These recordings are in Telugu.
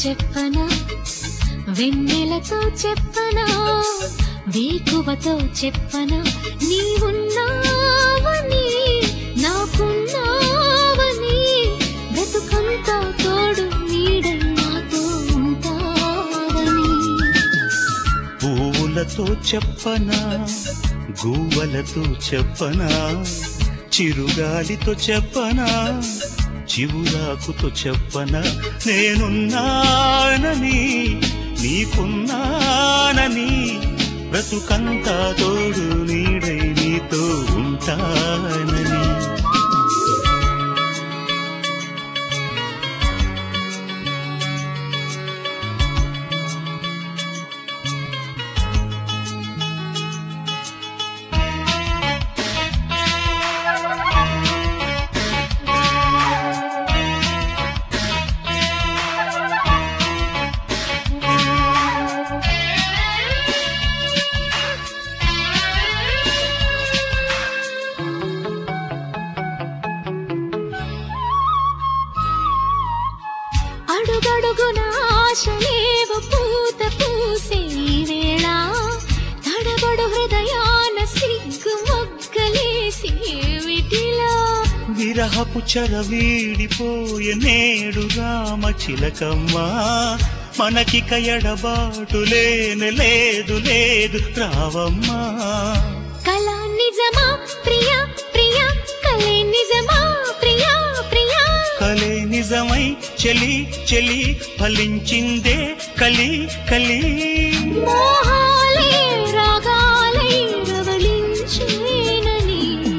చెప్పనా వెన్నెలతో చెప్పనా వేకువతో చెప్పనా నీవున్నావని నాకున్నావని బ్రతుకంతా తోడు నీడై నాతో ఉంటావని పువ్వులతో చెప్పనా గువ్వలతో చెప్పనా చిరుగాలితో చెప్పనా చివురాకుతో చెప్పనా నేనున్నానని నీకున్నానని బ్రతుకంతా తోడు నీడై నీతో ఉంటానని అడుగడుగున ఆశలేవు పూత పూసే ఈ వేళ తడబడు హృదయాన సిగ్గు మొగ్గలేసి ఏమిటిలా విరహపు చెర వీడిపోయే నేడు రామ చిలకమ్మ మనకిక ఎడబాటు లేని లేదు లేదు రావమ్మా కళ నిజమా ప్రియా ప్రియా కలే నిజమా ప్రియా ప్రియా కలే నిజమై చెలి చెలి ఫలించిందే కలి కలి మోహాలే రాగాలై రవళించేనని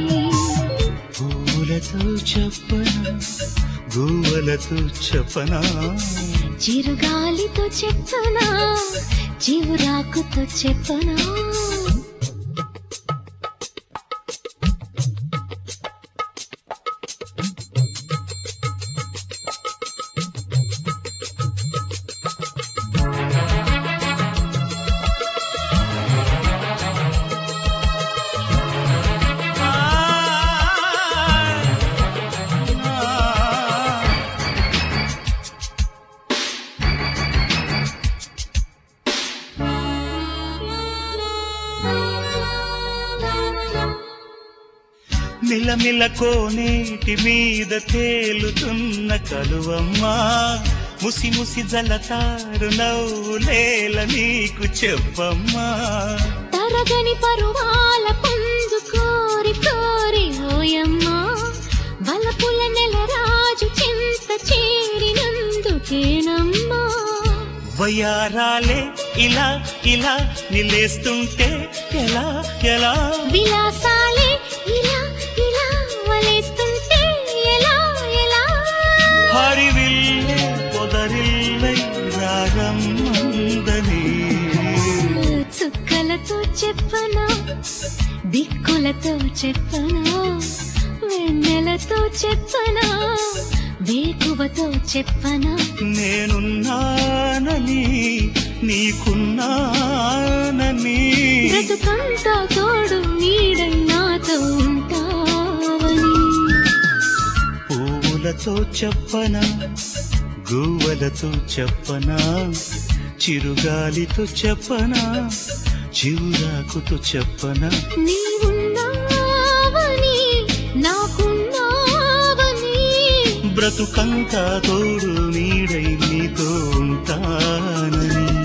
పూలతో చెప్పనా గువ్వలతో చెప్పనా చిరుగాలితో చెప్పనా చివురాకుతో చెప్పనా మిలమిలకో నీటి మీద తేలుతున్న కలువమ్మా ముసి ముసి జలతారు నవ్వులేల నీకు చెప్పమ్మా తరగని పరువాల పొందు కోరి కోరి ఓయమ్మా బలపుల నెల రాజు చింత చేరినందుకేనమ్మా వయారాలే ఇలా ఇలా నిలేస్తుంటే ఎలా ఎలా విలాసాలే ఇలా ఇలా వలేస్తుంటే ఎలా ఎలా హరివిల్లే పొదరిల్లై రాగమ్మందని చుక్కలతో చెప్పనా దిక్కులతో చెప్పనా వెన్నెలతో చెప్పనా వేకువతో చెప్పనా నేనున్నానని నీకున్నానని బ్రతుకంతా తోడు నీడై నాతో ఉంటావని పువ్వులతో చెప్పనా గువ్వలతో చెప్పనా చిరుగాలితో చెప్పనా చివురాకుతో చెప్పనా నీవున్నావని నాకున్నావని బ్రతుకంతా తోడు నీడై నీతో ఉంటానని